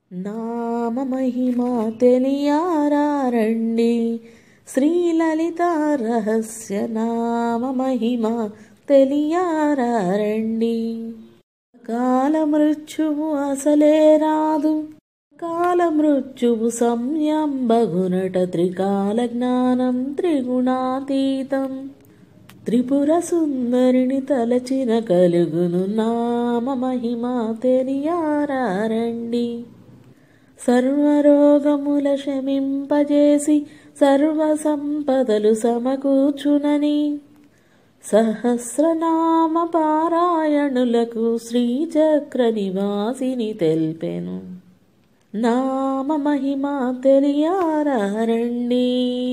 నామ మహిమ తెలియారండి శ్రీలలిత రహస్య నామ మహిమ తెలియారండి కాల మృత్యువు అసలే రాదు కాల మృత్యువు సంయంబగునట త్రికాల జ్ఞానం త్రిగుణాతీతం త్రిపుర సుందరిని తలచిన కలుగును నామ మహిమ తెలియారండి సర్వరోగముల శమింపజేసి సర్వ సంపదలు సమకూర్చునని సహస్రనామ పారాయణులకు శ్రీచక్ర నివాసిని తెల్పెను నామ మహిమ తెలియారండి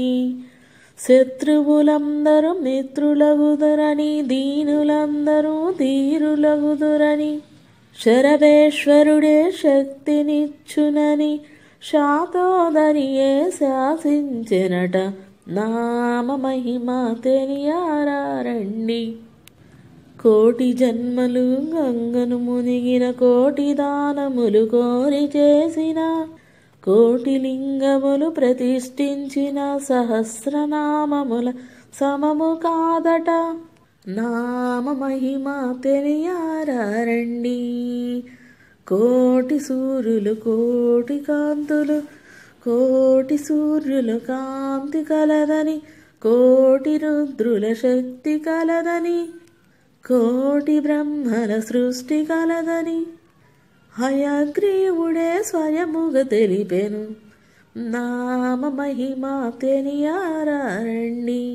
శత్రువులందరూ మిత్రులగుదురని దీనులందరూ ధీరులగుదురని శరవేశ్వరుడే శక్తినిచ్చునని శాతోదరియే శాసించినట నామ మహిమ తెలియారండి కోటి జన్మలు గంగను మునిగిన కోటి దానములు కోరి చేసిన కోటి లింగములు ప్రతిష్ఠించిన సహస్రనామముల సమము కాదట నామ మహిమ తెలియారండి కోటి సూర్యులు కోటి కాంతులు కోటి సూర్యులు కాంతి కలదని కోటి రుద్రుల శక్తి కలదని కోటి బ్రహ్మల సృష్టి కలదని హయగ్రీవుడే స్వయముగా తెలిపెను నామ మహిమ తెలియారండి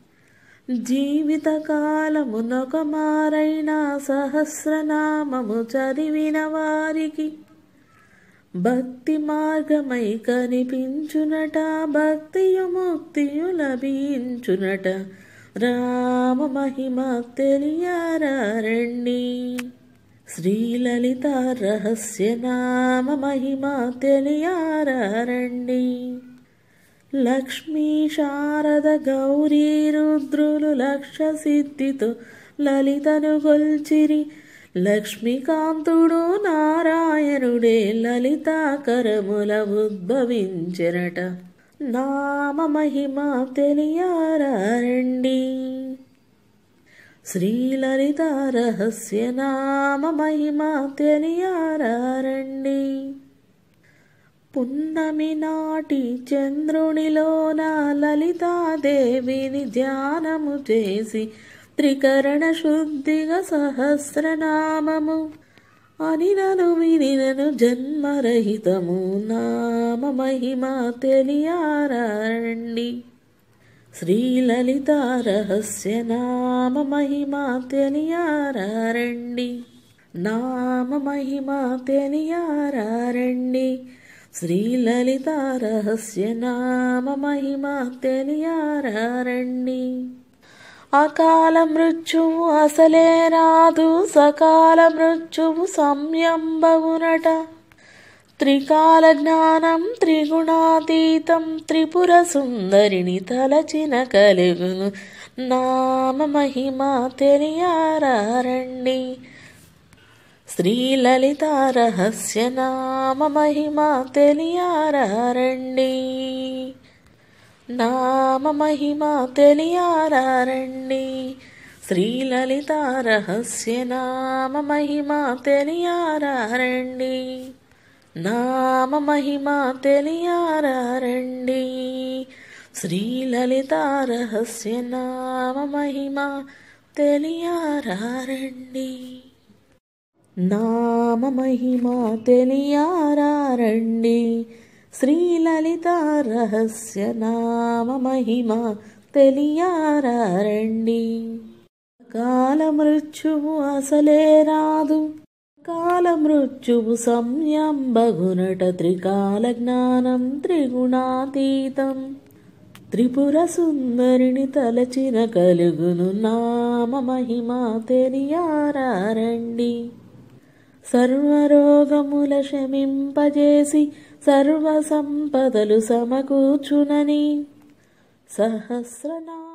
జీవితకాలమునొక మారైన సహస్రనామము చదివిన వారికి భక్తి మార్గమై కనిపించునట భక్తియు ముక్తియు లభించునట రామ మహిమ తెలియారండి శ్రీలలిత రహస్య నామ మహిమ తెలియారండి లక్ష్మీ శారద గౌరీ రుద్రులు లక్ష సిద్ధితో లలితను గొల్చిరి లక్ష్మీకాంతుడు నారాయణుడే లలితాకరముల ఉద్భవించినట నామ మహిమ తెలియారండి శ్రీలలిత రహస్య నామ మహిమ తెలియారండి పున్నమి నాటి చంద్రునిలోన లలితాదేవిని ధ్యానము చేసి త్రికరణ శుద్ధిగా సహస్రనామము అనినను వినినను జన్మరహితము నామ మహిమ తెలియారండి శ్రీలలిత రహస్య నామ మహిమ తెలియారండి నామ మహిమ తెలియారండి శ్రీలలిత రహస్య నామ మహిమ తెలియారండి అకాల మృత్యువు అసలే రాదు సకాల మృత్యువు సంయంబగునట త్రికాల జ్ఞానం త్రిగుణాతీతం త్రిపుర సుందరిని తలచిన కలుగును నామ మహిమ తెలియారండి శ్రీలలిత రహస్య నామ మహిమ తెలియారండి నామ మహిమ తెలియారండి శ్రీలలిత రహస్య నామ మహిమ తెలియారండి నామ మహిమ తెలియారండి శ్రీలలిత రహస్య నామ మహిమ తెలియారండి నామ మహిమ తెలియారండి శ్రీలలిత రహస్య నామ మహిమ తెలియారండి కాల మృత్యువు అసలే రాదు కాల మృత్యువు సంయంబగునట త్రికాల జ్ఞానం త్రిగుణాతీతం త్రిపుర సుందరిని తలచిన కలుగును నామ మహిమ తెలియారండి సర్వరోగముల శమింపజేసి సర్వ సంపదలు సమకూర్చునని సహస్రనా